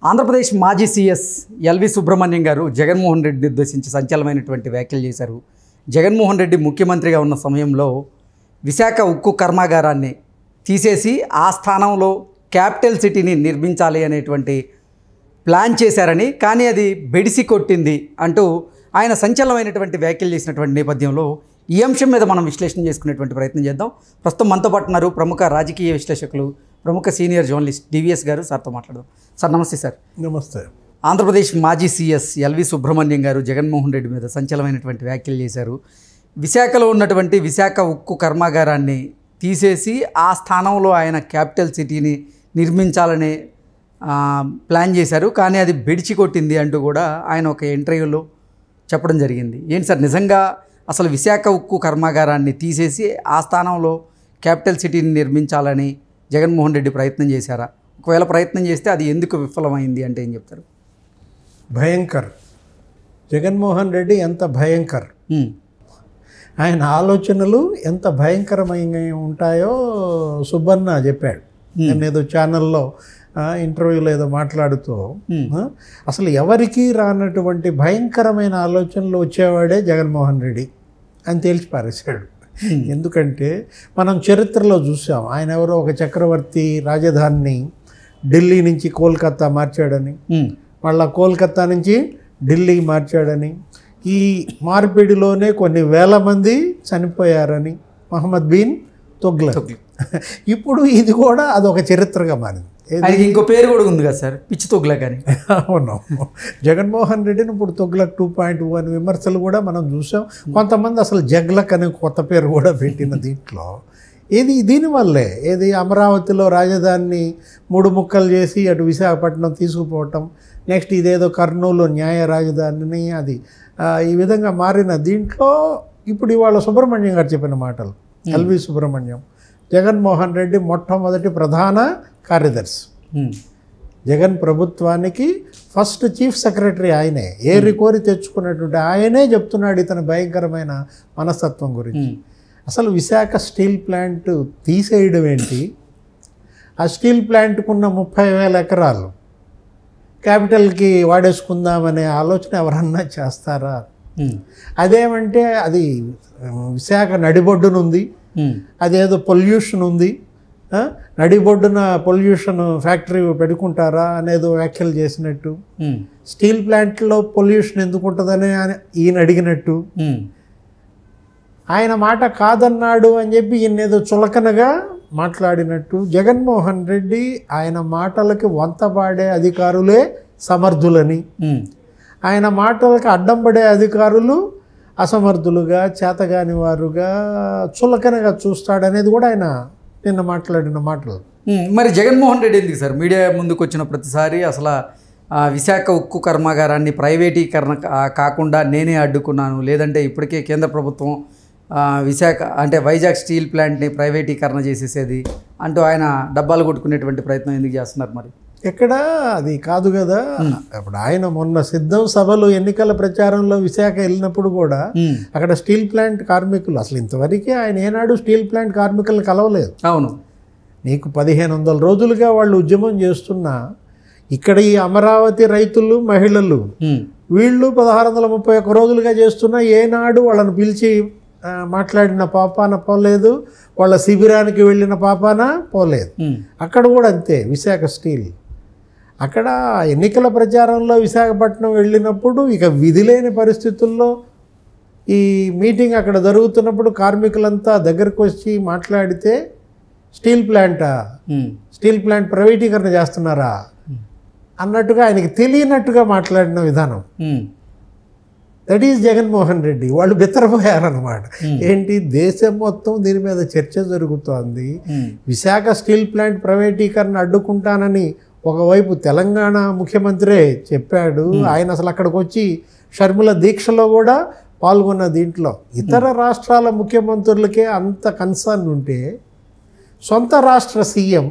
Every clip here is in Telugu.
ఆంధ్రప్రదేశ్ మాజీ సీఎస్ ఎల్వి సుబ్రహ్మణ్యం గారు జగన్మోహన్ రెడ్డిని ఉద్దేశించి సంచలనమైనటువంటి వ్యాఖ్యలు చేశారు జగన్మోహన్ రెడ్డి ముఖ్యమంత్రిగా ఉన్న సమయంలో విశాఖ ఉక్కు కర్మాగారాన్ని తీసేసి ఆ స్థానంలో క్యాపిటల్ సిటీని నిర్మించాలి అనేటువంటి ప్లాన్ చేశారని కానీ అది బెడిసి కొట్టింది అంటూ ఆయన సంచలనమైనటువంటి వ్యాఖ్యలు చేసినటువంటి నేపథ్యంలో ఈ అంశం మీద మనం విశ్లేషణ చేసుకునేటువంటి ప్రయత్నం చేద్దాం ప్రస్తుతం మనతో పాటు ఉన్నారు ప్రముఖ రాజకీయ విశ్లేషకులు ప్రముఖ సీనియర్ జర్నలిస్ట్ డివిఎస్ గారు సార్తో మాట్లాడదాం సార్ నమస్తే సార్ నమస్తే ఆంధ్రప్రదేశ్ మాజీ సీఎస్ ఎల్వి సుబ్రహ్మణ్యం గారు జగన్మోహన్ రెడ్డి మీద సంచలనమైనటువంటి వ్యాఖ్యలు చేశారు విశాఖలో ఉన్నటువంటి విశాఖ ఉక్కు కర్మాగారాన్ని తీసేసి ఆ స్థానంలో ఆయన క్యాపిటల్ సిటీని నిర్మించాలని ఆ, ప్లాన్ చేశారు కానీ అది బెడిచి కొట్టింది అంటూ కూడా ఆయన ఒక ఇంటర్వ్యూలో చెప్పడం జరిగింది ఏంటి సార్ నిజంగా అసలు విశాఖ ఉక్కు కర్మాగారాన్ని తీసేసి ఆ స్థానంలో క్యాపిటల్ సిటీని నిర్మించాలని జగన్మోహన్ రెడ్డి ప్రయత్నం చేశారా ఒకవేళ ప్రయత్నం చేస్తే అది ఎందుకు విఫలమైంది అంటే ఏం చెప్తారు భయంకర్ జగన్మోహన్ రెడ్డి ఎంత భయంకర్ ఉమ్, ఆయన ఆలోచనలు ఎంత భయంకరమైన ఉంటాయో సుబ్బన్న చెప్పాడు నేను ఏదో ఛానల్లో ఆ, ఇంటర్వ్యూలో ఏదో మాట్లాడుతూ ఆ, అసలు ఎవరికీ రానటువంటి భయంకరమైన ఆలోచనలు వచ్చేవాడే జగన్మోహన్ రెడ్డి అని తేల్చి పారేశాడు ఎందుకంటే మనం చరిత్రలో చూసాం ఆయన ఎవరో ఒక చక్రవర్తి రాజధానిని ఢిల్లీ నుంచి కోల్కతా మార్చాడని ఉమ్, మళ్ళా కోల్కతా నుంచి ఢిల్లీ మార్చాడని ఈ మార్పిడిలోనే కొన్ని వేల మంది చనిపోయారని మహమ్మద్ బిన్ తుగ్లక్ ఇప్పుడు ఇది కూడా అదొక చరిత్రగా మారింది ఏది? ఆయనకి ఇంకో పేరు కూడా ఉంది కదా సార్ పిచ్చి తొగ్గులా కానీ అవును జగన్మోహన్ రెడ్డిని ఇప్పుడు తొగ్లక్ టూ పాయింట్ వన్ విమర్శలు కూడా మనం చూసాం కొంతమంది అసలు జగ్లక్ అనే కొత్త పేరు కూడా పెట్టిన దీంట్లో ఇది దీనివల్లే ఏది అమరావతిలో రాజధానిని మూడు ముక్కలు చేసి అటు విశాఖపట్నం తీసుకుపోవటం నెక్స్ట్ ఇదేదో కర్నూలు న్యాయ రాజధానిని అది ఆ, ఈ విధంగా మారిన దీంట్లో ఇప్పుడు ఇవాళ సుబ్రహ్మణ్యం గారు చెప్పిన మాటలు ఎల్వి సుబ్రహ్మణ్యం జగన్మోహన్ రెడ్డి మొట్టమొదటి ప్రధాన కార్యదర్శి ఉమ్, జగన్ ప్రభుత్వానికి ఫస్ట్ చీఫ్ సెక్రటరీ ఆయనే ఏరి కోరి తెచ్చుకున్నటువంటి ఆయనే చెప్తున్నాడు ఇతని భయంకరమైన మనస్తత్వం గురించి ఉమ్, అసలు విశాఖ స్టీల్ ప్లాంట్ తీసేయడం ఏంటి ఆ స్టీల్ ప్లాంట్కున్న ముప్పై వేల ఎకరాలు క్యాపిటల్కి వాడేసుకుందామనే ఆలోచన ఎవరన్నా చేస్తారా ఉమ్, అదేమంటే అది విశాఖ నడిబొడ్డునుంది ఉమ్, అదేదో పొల్యూషన్ ఉంది ఆ? నడిబొడ్డున పొల్యూషన్ ఫ్యాక్టరీ పెట్టుకుంటారా అనేదో వ్యాఖ్యలు చేసినట్టు ఉమ్, స్టీల్ ప్లాంట్లో పొల్యూషన్ ఎందుకు ఉంటుందని ఆయన- ఈయన అడిగినట్టు ఉమ్, ఆయన మాట కాదన్నాడు అని చెప్పి ఈయన ఏదో చులకనగా మాట్లాడినట్టు జగన్మోహన్ రెడ్డి ఆయన మాటలకి వంతపాడే అధికారులే సమర్థులని ఉమ్, ఆయన మాటలకు అడ్డం పడే అధికారులు అసమర్థులుగా చేతగాని వారుగా చులకనగా చూస్తాడనేది కూడా ఆయన నిన్న మాట్లాడిన మాటలు ఉమ్, మరి జగన్మోహన్ రెడ్డి ఎందుకు సార్ మీడియా ముందుకు వచ్చిన ప్రతిసారి అసలు ఆ, విశాఖ ఉక్కు కర్మాగారాన్ని ప్రైవేటీకరణ కా- కాకుండా నేనే అడ్డుకున్నాను లేదంటే ఇప్పటికే కేంద్ర ప్రభుత్వం ఆ, విశాఖ అంటే వైజాగ్ స్టీల్ ప్లాంట్ని ప్రైవేటీకరణ చేసేసేది అంటూ ఆయన డబ్బాలు కొట్టుకునేటువంటి ప్రయత్నం ఎందుకు చేస్తున్నారు మరి ఎక్కడ అది కాదు కదా ఇప్పుడు ఆయన మొన్న సిద్ధం సభలు ఎన్నికల ప్రచారంలో విశాఖ వెళ్ళినప్పుడు కూడా ఉమ్, అక్కడ స్టీల్ ప్లాంట్ కార్మికులు అసలు ఇంతవరకే ఆయన ఏనాడు స్టీల్ ప్లాంట్ కార్మికులను కలవలేదు అవును నీకు పదిహేను వందల రోజులుగా వాళ్ళు ఉద్యమం చేస్తున్నా ఇక్కడ ఈ అమరావతి రైతులు మహిళలు ఉమ్, వీళ్ళు పదహారు వందల ముప్పై ఒక్క రోజులుగా చేస్తున్నా ఏనాడు వాళ్ళని పిలిచి ఆ, మాట్లాడిన పాపాన పోలేదు వాళ్ళ శిబిరానికి వెళ్ళిన పాపాన పోలేదు ఉమ్, అక్కడ కూడా అంతే విశాఖ స్టీల్ అక్కడ ఎన్నికల ప్రచారంలో విశాఖపట్నం వెళ్ళినప్పుడు ఇక విధి లేని పరిస్థితుల్లో ఈ మీటింగ్ అక్కడ జరుగుతున్నప్పుడు కార్మికులంతా దగ్గరకు వచ్చి మాట్లాడితే స్టీల్ ప్లాంటా ఉమ్, స్టీల్ ప్లాంట్ ప్రైవేటీకరణ చేస్తున్నారా అన్నట్టుగా ఆయనకి తెలియనట్టుగా మాట్లాడిన విధానం ఉమ్, దట్ ఈజ్ జగన్మోహన్ రెడ్డి వాళ్ళు బెత్తరపోయారనమాట ఏంటి దేశం మొత్తం దీని మీద చర్చ జరుగుతోంది ఉమ్, విశాఖ స్టీల్ ప్లాంట్ ప్రైవేటీకరణ అడ్డుకుంటానని ఒకవైపు తెలంగాణ ముఖ్యమంత్రే చెప్పాడు ఆయన అసలు అక్కడికి వచ్చి షర్మిల దీక్షలో కూడా పాల్గొన్న దీంట్లో ఇతర రాష్ట్రాల ముఖ్యమంత్రులకే అంత కన్సర్న్ ఉంటే సొంత రాష్ట్ర సీఎం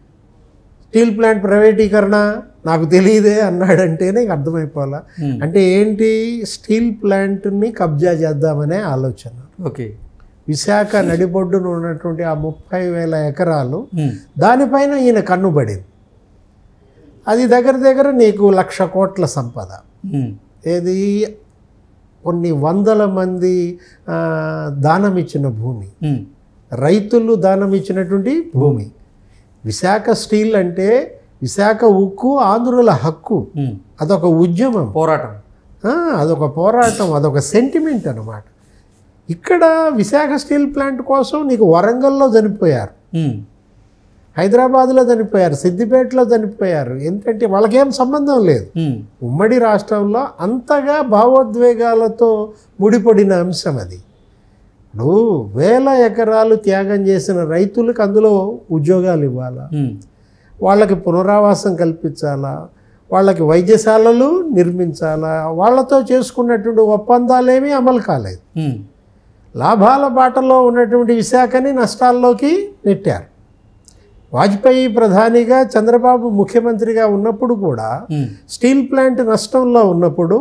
స్టీల్ ప్లాంట్ ప్రైవేటీకరణ నాకు తెలియదే అన్నాడంటేనే ఇక అర్థమైపోవాలా Hmm. అంటే ఏంటి స్టీల్ ప్లాంట్ని కబ్జా చేద్దామనే ఆలోచన ఓకే విశాఖ నడిబొడ్డున ఉన్నటువంటి ఆ ముప్పై వేల ఎకరాలు ఉమ్, దానిపైన ఈయన కన్నుబడింది అది దగ్గర దగ్గర నీకు లక్ష కోట్ల సంపద ఉమ్, ఏది కొన్ని వందల మంది ఆ, దానం ఇచ్చిన భూమి ఉమ్, రైతులు దానం ఇచ్చినటువంటి భూమి విశాఖ స్టీల్ అంటే విశాఖ ఉక్కు ఆంధ్రుల హక్కు ఉమ్. అదొక ఉద్యమం పోరాటం ఆ, అదొక పోరాటం అదొక సెంటిమెంట్ అన్నమాట ఇక్కడ విశాఖ స్టీల్ ప్లాంట్ కోసం నీకు వరంగల్లో చనిపోయారు ఉమ్, హైదరాబాద్లో చనిపోయారు సిద్దిపేటలో చనిపోయారు ఎందుకంటే వాళ్ళకేం సంబంధం లేదు ఉమ్, ఉమ్మడి రాష్ట్రంలో అంతగా భావోద్వేగాలతో ముడిపడిన అంశం అది ఇప్పుడు వేల ఎకరాలు త్యాగం చేసిన రైతులకు అందులో ఉద్యోగాలు ఇవ్వాలా ఉమ్, వాళ్ళకి పునరావాసం కల్పించాలా వాళ్ళకి వైద్యశాలలు నిర్మించాలా వాళ్ళతో చేసుకున్నటువంటి ఒప్పందాలేమీ అమలు కాలేదు ఉమ్, లాభాల బాటలో ఉన్నటువంటి విశాఖని నష్టాల్లోకి నెట్టారు వాజ్పేయి ప్రధానిగా చంద్రబాబు ముఖ్యమంత్రిగా ఉన్నప్పుడు కూడా ఉమ్, స్టీల్ ప్లాంట్ నష్టంలో ఉన్నప్పుడు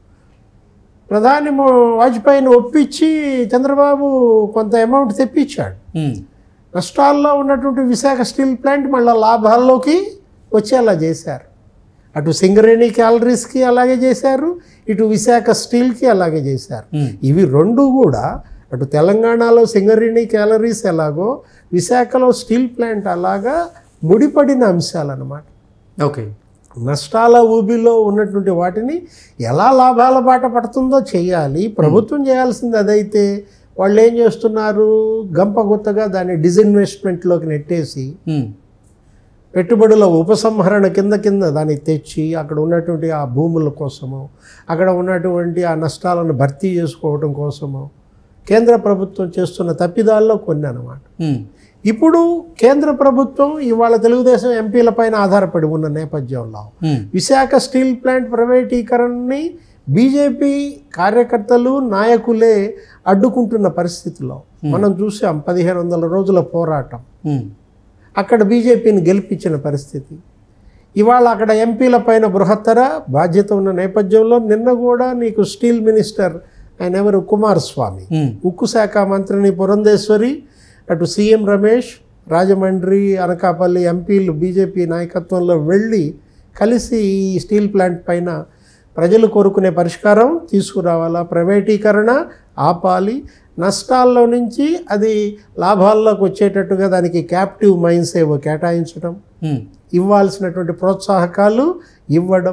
ప్రధాని మో- వాజ్పేయిని ఒప్పించి చంద్రబాబు కొంత అమౌంట్ తెప్పించాడు ఉమ్, నష్టాల్లో ఉన్నటువంటి విశాఖ స్టీల్ ప్లాంట్ మళ్ళీ లాభాల్లోకి వచ్చేలా చేశారు అటు సింగరేణి క్యాలరీస్కి అలాగే చేశారు ఇటు విశాఖ స్టీల్కి అలాగే చేశారు ఉమ్, ఇవి రెండు కూడా అటు తెలంగాణలో సింగరేణి క్యాలరీస్ ఎలాగో విశాఖలో స్టీల్ ప్లాంట్ అలాగా ముడిపడిన అంశాలన్నమాట ఓకే నష్టాల ఊబిలో ఉన్నటువంటి వాటిని ఎలా లాభాల బాట పడుతుందో చేయాలి ప్రభుత్వం చేయాల్సింది అదైతే వాళ్ళు ఏం చేస్తున్నారు గంపగుత్తగా దాన్ని డిజిన్వెస్ట్మెంట్లోకి నెట్టేసి ఉమ్, పెట్టుబడుల ఉపసంహరణ కింద కింద దాన్ని తెచ్చి అక్కడ ఉన్నటువంటి ఆ భూముల కోసము అక్కడ ఉన్నటువంటి ఆ నష్టాలను భర్తీ చేసుకోవడం కోసము కేంద్ర ప్రభుత్వం చేస్తున్న తప్పిదాల్లో కొన్ని అన్నమాట ఉమ్, ఇప్పుడు కేంద్ర ప్రభుత్వం ఇవాళ తెలుగుదేశం ఎంపీల పైన ఆధారపడి ఉన్న నేపథ్యంలో ఉమ్, విశాఖ స్టీల్ ప్లాంట్ ప్రైవేటీకరణని బీజేపీ కార్యకర్తలు నాయకులే అడ్డుకుంటున్న పరిస్థితిలో మనం చూసాం పదిహేను వందల రోజుల పోరాటం ఉమ్, అక్కడ బీజేపీని గెలిపించిన పరిస్థితి ఇవాళ అక్కడ ఎంపీల పైన బృహత్తర బాధ్యత ఉన్న నేపథ్యంలో నిన్న కూడా నీకు స్టీల్ మినిస్టర్ ఆయన ఎవరు కుమారస్వామి ఉమ్, ఉక్కు శాఖ మంత్రిని పురంధేశ్వరి అటు సీఎం రమేష్ రాజమండ్రి అనకాపల్లి ఎంపీలు బీజేపీ నాయకత్వంలో వెళ్ళి కలిసి ఈ స్టీల్ ప్లాంట్ పైన ప్రజలు కోరుకునే పరిష్కారం తీసుకురావాలా ప్రైవేటీకరణ ఆపాలి నష్టాల్లో నుంచి అది లాభాల్లోకి వచ్చేటట్టుగా దానికి క్యాప్టివ్ మైన్స్ ఏవో కేటాయించడం ఉమ్, ఇవ్వాల్సినటువంటి ప్రోత్సాహకాలు ఇవ్వడం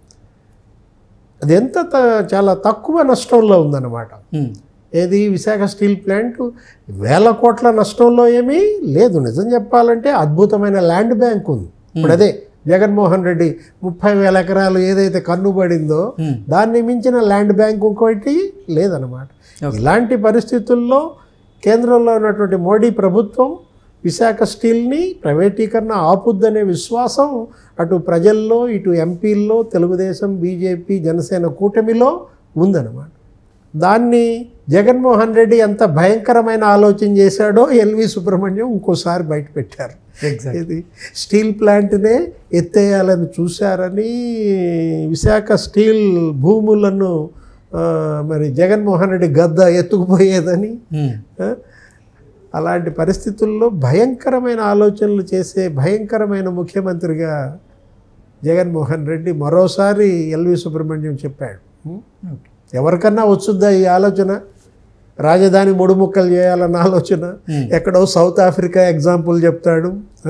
అది ఎంత త- చాలా తక్కువ నష్టంలో ఉందన్నమాట ఉమ్, ఏది విశాఖ స్టీల్ ప్లాంట్ వేల కోట్ల నష్టంలో ఏమీ లేదు నిజం చెప్పాలంటే అద్భుతమైన ల్యాండ్ బ్యాంక్ ఉంది ఇప్పుడు అదే జగన్మోహన్ రెడ్డి ముప్పై వేల ఎకరాలు ఏదైతే కన్నుబడిందో ఉమ్, దాన్ని మించిన ల్యాండ్ బ్యాంక్ ఇంకోటి లేదనమాట Okay. ఇలాంటి పరిస్థితుల్లో కేంద్రంలో ఉన్నటువంటి మోడీ ప్రభుత్వం విశాఖ స్టీల్ని ప్రైవేటీకరణ ఆపుద్దనే విశ్వాసం అటు ప్రజల్లో ఇటు ఎంపీల్లో తెలుగుదేశం బీజేపీ జనసేన కూటమిలో ఉందన్నమాట దాన్ని జగన్మోహన్ రెడ్డి ఎంత భయంకరమైన ఆలోచన చేశాడో ఎల్వి సుబ్రహ్మణ్యం ఇంకోసారి బయట పెట్టారు ఎగ్జాక్ట్ ఇది స్టీల్ ప్లాంట్నే ఎత్తేయాలని చూశారని విశాఖ స్టీల్ భూములను ఆ, మరి జగన్మోహన్ రెడ్డి గద్ద ఎత్తుకుపోయేదని ఉమ్, ఆ, అలాంటి పరిస్థితుల్లో భయంకరమైన ఆలోచనలు చేసే భయంకరమైన ముఖ్యమంత్రిగా జగన్మోహన్ రెడ్డి మరోసారి ఎల్వి సుబ్రహ్మణ్యం చెప్పాడు ఉం? ఓకే ఎవరికన్నా వచ్చుద్దా ఈ ఆలోచన రాజధాని మూడు ముక్కలు చేయాలన్న ఆలోచన Hmm. ఎక్కడో సౌత్ ఆఫ్రికా ఎగ్జాంపుల్ చెప్తాడు ఆ?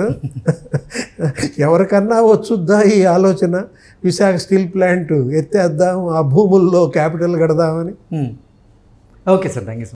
ఎవరికన్నా వచ్చుద్దా ఈ ఆలోచన విశాఖ స్టీల్ ప్లాంట్ ఎత్తేద్దాం ఆ భూముల్లో క్యాపిటల్ కడదామని ఉమ్. Okay sir thank you